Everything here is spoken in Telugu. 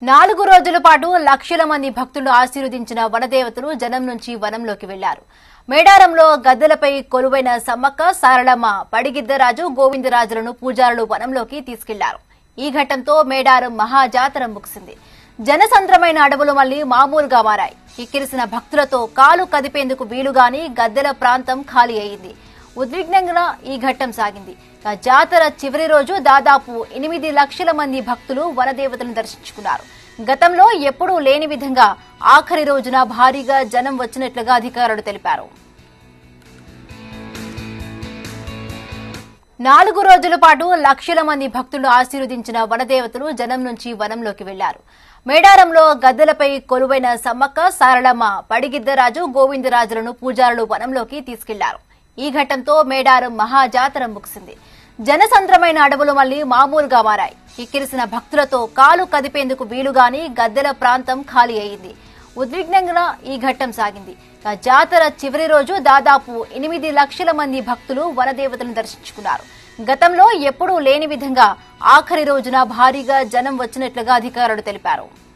నాలుగు రోజుల పాటు లక్షల మంది భక్తులు ఆశీర్వదించిన వనదేవతలు జనం నుంచి వనంలోకి వెళ్లారు మేడారంలో గద్దెలపై కొలువైన సమ్మక్క సారళమ్మ పడిగిద్దరాజు గోవిందరాజులను పూజారులు వనంలోకి తీసుకెళ్లారు ఈ ఘట్టంతో మేడారం మహాజాతర ముగిసింది జనసంద్రమైన అడవులు మళ్లీ మామూలుగా మారాయి కిక్కిరిసిన భక్తులతో కాలు కదిపేందుకు వీలుగాని గద్దెల ప్రాంతం ఖాళీ అయింది ఉద్విగ్నంగా ఈ ఘట్టం సాగింది ఇక జాతర చివరి రోజు దాదాపు ఎనిమిది లక్షల మంది భక్తులు వనదేవతలను దర్శించుకున్నారు గతంలో ఎప్పుడూ లేని విధంగా ఆఖరి రోజున భారీగా జనం వచ్చినట్లుగా అధికారులు తెలిపారు నాలుగు రోజుల పాటు లక్షల మంది భక్తులు ఆశీర్వదించిన వనదేవతలు జనం నుంచి వనంలోకి వెళ్లారు మేడారంలో గద్దెలపై కొలువైన సమ్మక్క సారళమ్మ పడిగిద్దరాజు గోవిందరాజులను పూజారులు వనంలోకి తీసుకెళ్లారు ఈ ఘట్టంతో మేడారం మహాజాతర ముగిసింది జనసంద్రమైన అడవులు మళ్లీ మామూలుగా మారాయి కిక్కిరిసిన భక్తులతో కాలు కదిపేందుకు వీలుగాని గద్దెల ప్రాంతం ఖాళీ అయింది ఉద్విగ్నంగా ఈ ఘట్టం సాగింది ఇక జాతర చివరి రోజు దాదాపు ఎనిమిది లక్షల మంది భక్తులు వనదేవతలను దర్శించుకున్నారు గతంలో ఎప్పుడూ లేని విధంగా ఆఖరి రోజున భారీగా జనం వచ్చినట్లుగా అధికారులు తెలిపారు